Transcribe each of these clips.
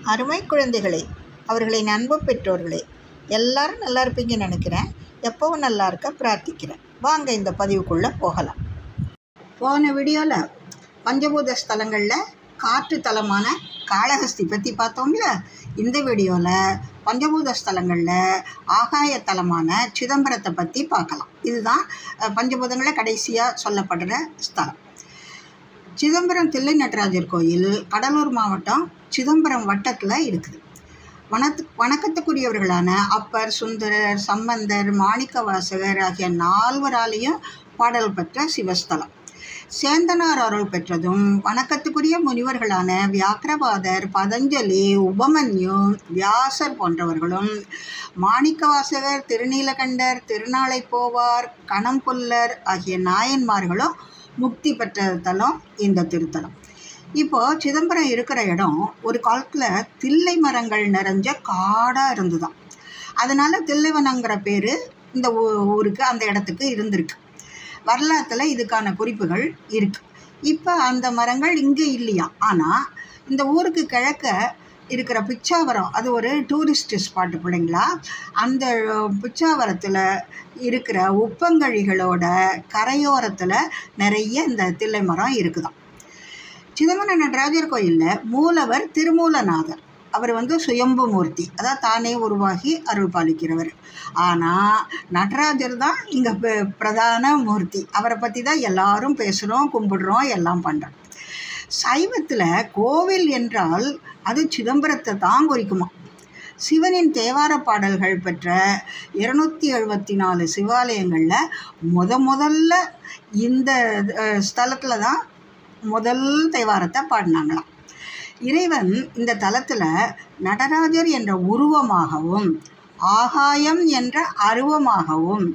அருமை குழந்தைகளே அவர்களின் அன்பு பெற்றோர்களே எல்லாரும் நல்லா இருப்பீங்கன்னு நினைக்கிறேன் எப்பவும் நல்லா இருக்க பிரார்த்திக்கிறேன் வாங்க இந்த பதிவுக்குள்ளே போகலாம் போன வீடியோவில் பஞ்சபூத ஸ்தலங்களில் காற்று தலமான காளஹஸ்தி பற்றி பார்த்தோம்ல இந்த வீடியோவில் பஞ்சபூத ஸ்தலங்களில் ஆகாய தலமான சிதம்பரத்தை பற்றி பார்க்கலாம் இதுதான் அஹ், பஞ்சபூதங்களில் கடைசியாக சொல்லப்படுற ஸ்தலம் சிதம்பரம் தில்லை நடராஜர் கோயில் கடலூர் மாவட்டம் சிதம்பரம் வட்டத்தில் இருக்குது வனத்து வணக்கத்துக்குரியவர்களான அப்பர் சுந்தரர் சம்பந்தர் மாணிக்கவாசகர் ஆகிய நால்வராலேயும் பாடல் பெற்ற சிவஸ்தலம் சேந்தனார் அருள் பெற்றதும் வணக்கத்துக்குரிய முனிவர்களான வியாக்கிரபாதர் பதஞ்சலி உபமன்யு வியாசர் போன்றவர்களும் மாணிக்கவாசகர் திருநீலகண்டர் திருநாளை போவார் கணம்புல்லர் ஆகிய நாயன்மார்களும் முக்தி பெற்ற தலம் இந்த திருத்தலம் இப்போ சிதம்பரம் இருக்கிற இடம் ஒரு காலத்தில் தில்லை மரங்கள் நிறைஞ்ச காடாக இருந்துதான் அதனால தில்லைவனங்கிற பேர் இந்த ஊ- ஊருக்கு அந்த இடத்துக்கு இருந்திருக்கு வரலாற்றில் இதுக்கான குறிப்புகள் இருக்கு இப்போ அந்த மரங்கள் இங்கே இல்லையா ஆனால் இந்த ஊருக்கு கிழக்க இருக்கிற பிச்சாவரம் அது ஒரு டூரிஸ்ட் ஸ்பாட்டு பிள்ளைங்களா அந்த பிச்சாவரத்தில் இருக்கிற உப்பங்கழிகளோட கரையோரத்தில் நிறைய இந்த தில்லை மரம் இருக்குதாம் சிதம்பரம் நடராஜர் கோயிலில் மூலவர் திருமூலநாதர் அவர் வந்து சுயம்பு மூர்த்தி அதாவது தானே உருவாகி அருள் பாலிக்கிறவர் ஆனால் நடராஜர் தான் இங்கே பிரதான மூர்த்தி அவரை பற்றி தான் எல்லாரும் பேசுகிறோம் கும்பிடுறோம் எல்லாம் பண்ணுறோம் சைவத்தில் கோவில் என்றால் அது சிதம்பரத்தை தான் குறிக்குமா சிவனின் தேவார பாடல்கள் பெற்ற இருநூத்தி எழுபத்தி நாலு சிவாலயங்களில் முத முதல்ல இந்த ஸ்தலத்தில் தான் முதல் தேவாரத்தை பாடினாங்களாம் இறைவன் இந்த தலத்தில் நடராஜர் என்ற உருவமாகவும் ஆகாயம் என்ற அருவமாகவும்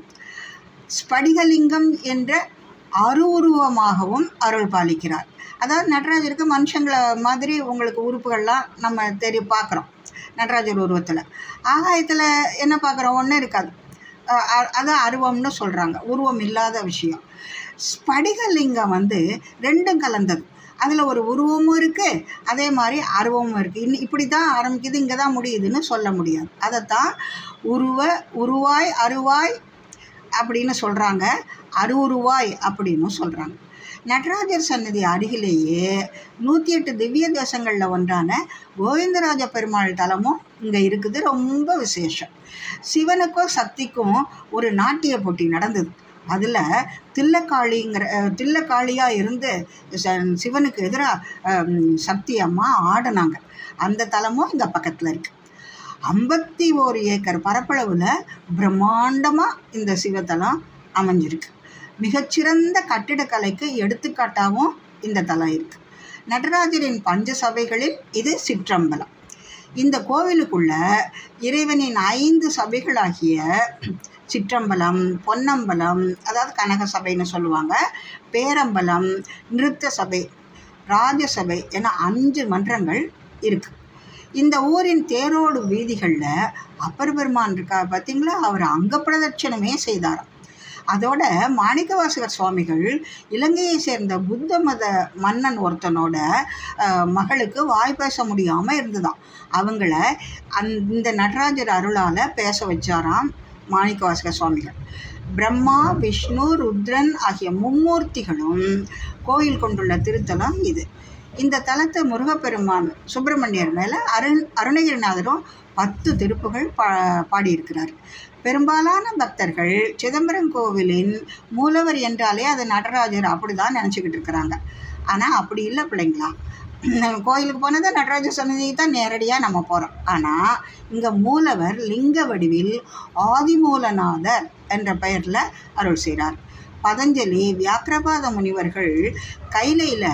ஸ்படிகலிங்கம் என்ற அருவுருவமாகவும் அருள் பாலிக்கிறார் அதாவது நடராஜருக்கு மனுஷங்களை மாதிரி உங்களுக்கு உறுப்புகள்லாம் நம்ம தெரி பார்க்குறோம் நடராஜர் உருவத்தில் ஆகாயத்தில் என்ன பார்க்குறோம் ஒன்றும் இருக்காது அஹ் அ- அதான் அருவம்னு சொல்கிறாங்க உருவம் இல்லாத விஷயம் ஸ்படிகலிங்கம் வந்து ரெண்டும் கலந்தது அதில் ஒரு உருவமும் இருக்குது அதே மாதிரி அருவமும் இருக்குது இன்னும் இப்படி தான் ஆரம்பிக்குது இங்கே தான் முடியுதுன்னு சொல்ல முடியாது அதைத்தான் உருவ உருவாய் அருவாய் அப்படின்னு சொல்கிறாங்க அருவுருவாய் அப்படின்னு சொல்கிறாங்க நடராஜர் சன்னதி அருகிலேயே நூற்றி எட்டு திவ்ய தேசங்களில் ஒன்றான கோவிந்தராஜ பெருமாள் தலமும் இங்கே இருக்குது ரொம்ப விசேஷம் சிவனுக்கும் சக்திக்கும் ஒரு நாட்டிய போட்டி நடந்தது அதில் தில்லக்காளிங்கிற அஹ், தில்லக்காளியாக இருந்து ச- சிவனுக்கு எதிராக சக்தி அம்மா ஆடினாங்க அந்த தலமும் இங்கே பக்கத்தில் இருக்குது ஐம்பத்தி ஓரு ஏக்கர் பரப்பளவில் பிரம்மாண்டமாக இந்த சிவத்தலம் அமைஞ்சிருக்கு மிகச்சிறந்த கட்டிடக்கலைக்கு எடுத்துக்காட்டாகவும் இந்த தலம் இருக்குது நடராஜரின் பஞ்ச சபைகளில் இது சிற்றம்பலம் இந்த கோவிலுக்குள்ள இறைவனின் ஐந்து சபைகளாகிய சிற்றம்பலம் பொன்னம்பலம் அதாவது கனக சபைன்னு சொல்லுவாங்க பேரம்பலம் நிருத்த சபை ராஜசபை என அஞ்சு மன்றங்கள் இருக்கு இந்த ஊரின் தேரோடு வீதிகளில் அப்பர் பெருமான் இருக்கா பார்த்தீங்களா அவர் அங்க பிரதட்சணமே செய்தாராம் அதோட மாணிக்கவாசகர் சுவாமிகள் இலங்கையை சேர்ந்த புத்த மத மன்னன் ஒருத்தனோட அஹ், மகளுக்கு வாய் பேச முடியாமல் இருந்ததாம் அவங்கள அந் இந்த நடராஜர் அருளால் பேச வச்சாராம் மாணிக்கவாசகர் சுவாமிகள் பிரம்மா விஷ்ணு ருத்ரன் ஆகிய மும்மூர்த்திகளும் கோயில் கொண்டுள்ள திருத்தலம் இது இந்த தலத்தை முருகப்பெருமான் சுப்பிரமணியர் மேலே அருண் அருணகிரிநாதரும் பத்து திருப்புகள் பா பாடியிருக்கிறார் பெரும்பாலான பக்தர்கள் சிதம்பரம் கோவிலின் மூலவர் என்றாலே அது நடராஜர் அப்படி தான் நினச்சிக்கிட்டு இருக்கிறாங்க ஆனால் அப்படி இல்லை பிள்ளைங்களா நம்ம கோயிலுக்கு போனது நடராஜர் சன்னதி தான் நேரடியாக நம்ம போகிறோம் ஆனால் இங்கே மூலவர் லிங்க வடிவில் ஆதிமூலநாதர் என்ற பெயரில் அருள் செய்கிறார் பதஞ்சலி வியாக்கிரபாத முனிவர்கள் கைலையில்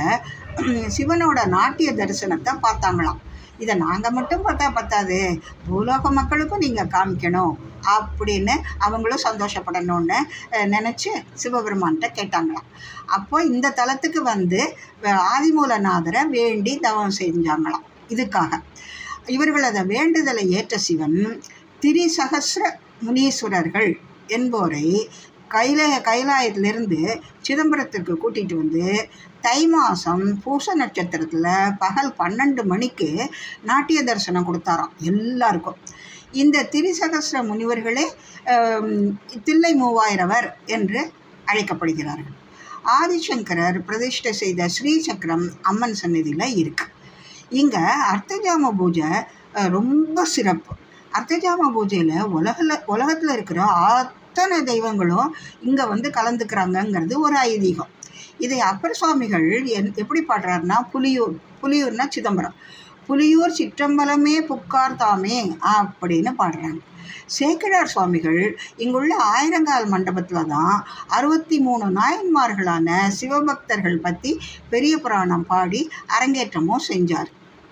சிவனோட நாட்டிய தரிசனத்தை பார்த்தாங்களாம் இதை நாங்கள் மட்டும் பார்த்தா பத்தாது பூலோக மக்களுக்கும் நீங்கள் காமிக்கணும் அப்படின்னு அவங்களும் சந்தோஷப்படணும்னு அஹ், நினைச்சு சிவபெருமான்கிட்ட கேட்டாங்களாம் அப்போ இந்த தலத்துக்கு வந்து அஹ், ஆதிமூலநாதரை வேண்டி தவம் செஞ்சாங்களாம் இதுக்காக இவர்களது வேண்டுதலை ஏற்ற சிவன் திரிசகஸ்ர முனீஸ்வரர்கள் என்போரை கைல கைலாயத்திலிருந்து சிதம்பரத்திற்கு கூட்டிகிட்டு வந்து தை மாதம் பூச நட்சத்திரத்தில் பகல் பன்னெண்டு மணிக்கு நாட்டிய தரிசனம் கொடுத்தாராம் எல்லாருக்கும் இந்த திரிசகஸ்ர முனிவர்களே ஆம், தில்லை மூவாயிரவர் என்று அழைக்கப்படுகிறார்கள் ஆதிசங்கரர் பிரதிஷ்டை செய்த ஸ்ரீசக்கரம் அம்மன் சந்நிதியில் இருக்கு இங்கே அர்த்தஜாம பூஜை அஹ், ரொம்ப சிறப்பு அர்த்தஜாம பூஜையில் உலகில் உலகத்தில் இருக்கிற அத்தனை தெய்வங்களும் இங்கே வந்து கலந்துக்கிறாங்கங்கிறது ஒரு ஐதீகம் இதை அப்பர் சுவாமிகள் என் எப்படி பாடுறாருன்னா புலியூர் புலியூர்னா சிதம்பரம் புலியூர் சிற்றம்பலமே புக்கார் தாமே அப்படின்னு பாடுறாங்க சேக்கிழார் சுவாமிகள் இங்குள்ள ஆயிரங்கால் மண்டபத்தில் தான் அறுபத்தி மூணு நாயன்மார்களான சிவபக்தர்கள் பற்றி பெரிய புராணம் பாடி அரங்கேற்றமும் செஞ்சார்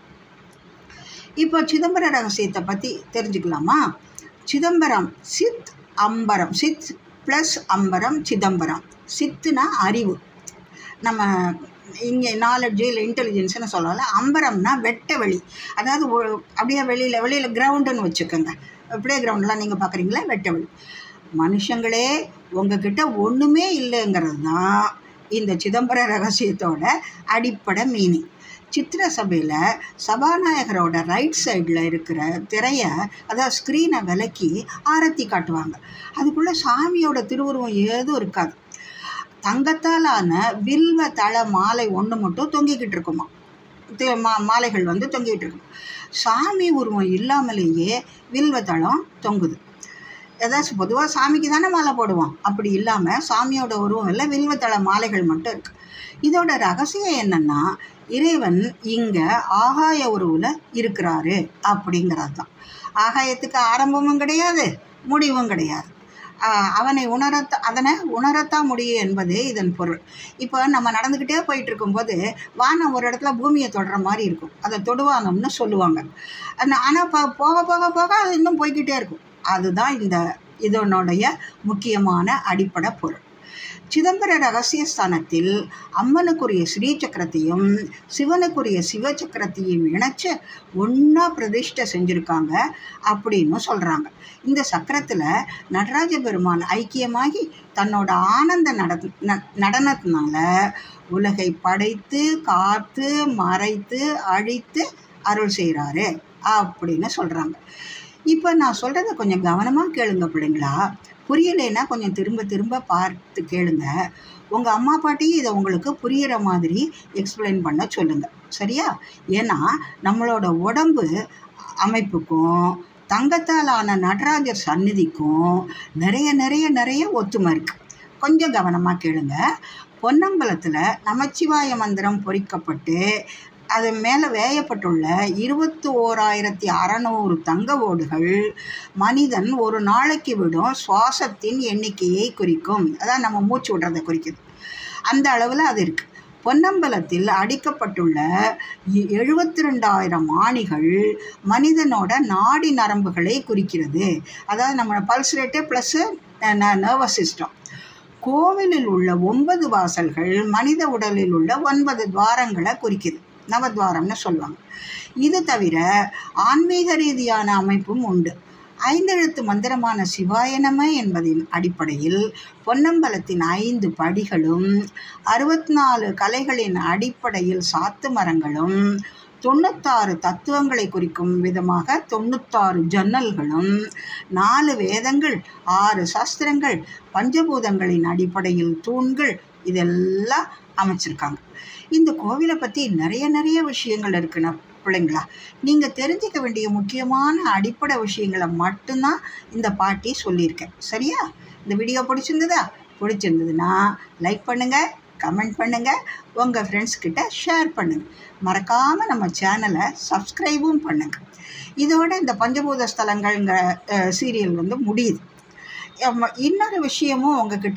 இப்போ சிதம்பர ரகசியத்தை பற்றி தெரிஞ்சுக்கலாமா சிதம்பரம் சித் அம்பரம் சித் ப்ளஸ் அம்பரம் சிதம்பரம் சித்துனா அறிவு நம்ம இங்கே நாலெட்ஜு இல்லை இன்டெலிஜென்ஸ்னு சொல்லலாம் அம்பரம்னா வெட்ட வெளி அதாவது ஒ- அப்படியே வெளியில் வெளியில் கிரவுண்டுன்னு வச்சுக்கோங்க ப்ளே கிரவுண்ட்லாம் நீங்கள் பார்க்குறீங்களா வெட்ட வெளி மனுஷங்களே உங்ககிட்ட ஒன்றுமே இல்லைங்கிறது தான் இந்த சிதம்பர ரகசியத்தோட அடிப்படை மீனிங் சித்திர சபையில் சபாநாயகரோட ரைட் சைடில் இருக்கிற திரையை அதாவது ஸ்க்ரீனை விலக்கி ஆரத்தி காட்டுவாங்க அதுக்குள்ளே சாமியோட திருவுருவம் ஏதும் இருக்காது தங்கத்தால் ஆன வில்வ தள மாலை ஒன்று மட்டும் தொங்கிக்கிட்டு இருக்குமா தி- மா மாலைகள் வந்து தொங்கிட்டு இருக்கும் சாமி உருவம் இல்லாமலேயே வில்வ தளம் தொங்குது ஏதாச்சும் பொதுவாக சாமிக்கு தானே மாலை போடுவோம் அப்படி இல்லாமல் சாமியோட உருவம் இல்லை வில்வத்தள மாலைகள் மட்டும் இருக்கு இதோட ரகசியம் என்னன்னா இறைவன் இங்கே ஆகாய உருவில் இருக்கிறாரு அப்படிங்கிறது தான் ஆகாயத்துக்கு ஆரம்பமும் கிடையாது முடிவும் கிடையாது ஆஹ் அவனை உணரத்த அதனை உணரத்தான் முடியும் என்பது இதன் பொருள் இப்போ நம்ம நடந்துக்கிட்டே போயிட்டு இருக்கும்போது வானம் ஒரு இடத்துல பூமியை தொடுற மாதிரி இருக்கும் அதை தொடுவானம்னு சொல்லுவாங்க ஆனால் ப போக போக போக அது இன்னும் போய்க்கிட்டே இருக்கும் அதுதான் இந்த இதனுடைய முக்கியமான அடிப்படை பொருள் சிதம்பர ரகசிய ஸ்தானத்தில் அம்மனுக்குரிய ஸ்ரீ சக்கரத்தையும் சிவனுக்குரிய சிவ சக்கரத்தையும் இணைச்சு ஒன்றா பிரதிஷ்டை செஞ்சுருக்காங்க அப்படின்னு சொல்கிறாங்க இந்த சக்கரத்தில் நடராஜ பெருமான் ஐக்கியமாகி தன்னோட ஆனந்த நட ந- நடனத்தினால உலகை படைத்து காத்து மறைத்து அழித்து அருள் செய்கிறாரு அப்படின்னு சொல்கிறாங்க இப்போ நான் சொல்கிறத கொஞ்சம் கவனமாக கேளுங்க பிள்ளைங்களா புரியலைன்னா கொஞ்சம் திரும்ப திரும்ப பார்த்து கேளுங்க உங்கள் அம்மா பாட்டியும் இதை உங்களுக்கு புரியிற மாதிரி எக்ஸ்பிளைன் பண்ண சொல்லுங்கள் சரியா ஏன்னா நம்மளோட உடம்பு அமைப்புக்கும் தங்கத்தால் ஆன நடராஜர் சந்நிதிக்கும் நிறைய நிறைய நிறைய ஒத்துமை இருக்குது கொஞ்சம் கவனமாக கேளுங்க பொன்னம்பலத்தில் நமச்சிவாய மந்திரம் பொறிக்கப்பட்டு அது மேலே வேயப்பட்டுள்ள இருபத்தி ஓராயிரத்தி அறநூறு தங்க ஓடுகள் மனிதன் ஒரு நாளைக்கு விடும் சுவாசத்தின் எண்ணிக்கையை குறிக்கும் அதான் நம்ம மூச்சு விடுறதை குறிக்குது அந்த அளவில் அது இருக்குது பொன்னம்பலத்தில் அடிக்கப்பட்டுள்ள எழுபத்தி ரெண்டாயிரம் ஆணிகள் மனிதனோட நாடி நரம்புகளை குறிக்கிறது அதாவது நம்ம pulse rate plus nervous system கோவிலில் உள்ள ஒன்பது வாசல்கள் மனித உடலில் உள்ள ஒன்பது துவாரங்களை குறிக்குது நவத்வாரம்னு சொல்லுவாங்க இது தவிர ஆன்மீக ரீதியான அமைப்பும் உண்டு ஐந்தெழுத்து மந்திரமான சிவாய நம என்பதின் அடிப்படையில் பொன்னம்பலத்தின் ஐந்து படிகளும் அறுபத்தி நாலு கலைகளின் அடிப்படையில் சாத்து மரங்களும் தொண்ணூத்தாறு தத்துவங்களை குறிக்கும் விதமாக தொண்ணூத்தாறு ஜன்னல்களும் நாலு வேதங்கள் ஆறு சாஸ்திரங்கள் பஞ்சபூதங்களின் அடிப்படையில் தூண்கள் இதெல்லாம் அமைச்சிருக்காங்க இந்த கோவிலை பற்றி நிறைய நிறைய விஷயங்கள் இருக்குண்ணா பிள்ளைங்களா நீங்கள் தெரிஞ்சுக்க வேண்டிய முக்கியமான அடிப்படை விஷயங்களை மட்டும்தான் இந்த பாட்டி சொல்லியிருக்கேன் சரியா இந்த வீடியோ பிடிச்சிருந்ததா பிடிச்சிருந்ததுன்னா லைக் பண்ணுங்கள் கமெண்ட் பண்ணுங்கள் உங்கள் ஃப்ரெண்ட்ஸ் கிட்ட ஷேர் பண்ணுங்கள் மறக்காமல் நம்ம சேனலை சப்ஸ்கிரைபும் பண்ணுங்கள் இதோட இந்த பஞ்சபூத ஸ்தலங்கள்ங்கிற சீரியல் வந்து முடியுது ஆமா, இன்னொரு விஷயமும் உங்ககிட்ட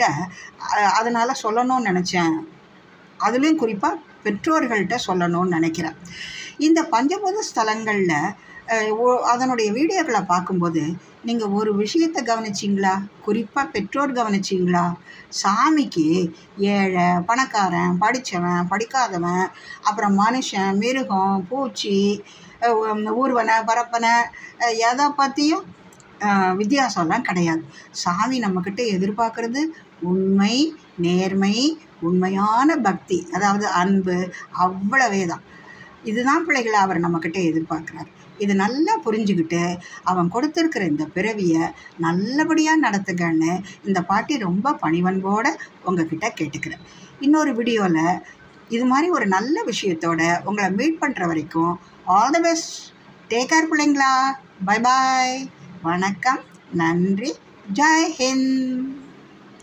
அதனால் சொல்லணும்னு நினச்சேன் அதுலேயும் குறிப்பாக பெற்றோர்கள்ட்ட சொல்லணும்னு நினைக்கிறேன் இந்த பஞ்சபூத ஸ்தலங்களில் அஹ், ஓ- அதனுடைய வீடியோக்களை பார்க்கும்போது நீங்கள் ஒரு விஷயத்தை கவனிச்சிங்களா குறிப்பாக பெற்றோர் கவனிச்சிங்களா சாமிக்கு ஏழை பணக்காரன் படித்தவன் படிக்காதவன் அப்புறம் மனுஷன் மிருகம் பூச்சி அஹ், உம், ஊர்வனை பரப்பனை அஹ், எதை பற்றியும் வித்தியாசம்லாம் கிடையாது சாமி நம்மக்கிட்ட எதிர்பார்க்கறது உண்மை நேர்மை உண்மையான பக்தி அதாவது அன்பு அவ்வளவே தான் இதுதான் பிள்ளைகளை அவர் நம்மக்கிட்ட எதிர்பார்க்குறார் இது நல்லா புரிஞ்சுக்கிட்டு அவன் கொடுத்துருக்கிற இந்த பிறவியை நல்லபடியாக நடத்துங்கன்னு இந்த பாட்டி ரொம்ப பணிவன்போடு உங்ககிட்ட கேட்டுக்கிறேன் இன்னொரு வீடியோவில் இது மாதிரி ஒரு நல்ல விஷயத்தோட உங்களை மீட் பண்ணுற வரைக்கும் all the best take care பிள்ளைங்களா பை பாய் வணக்கம் நன்றி ஜெய் ஹிந்த்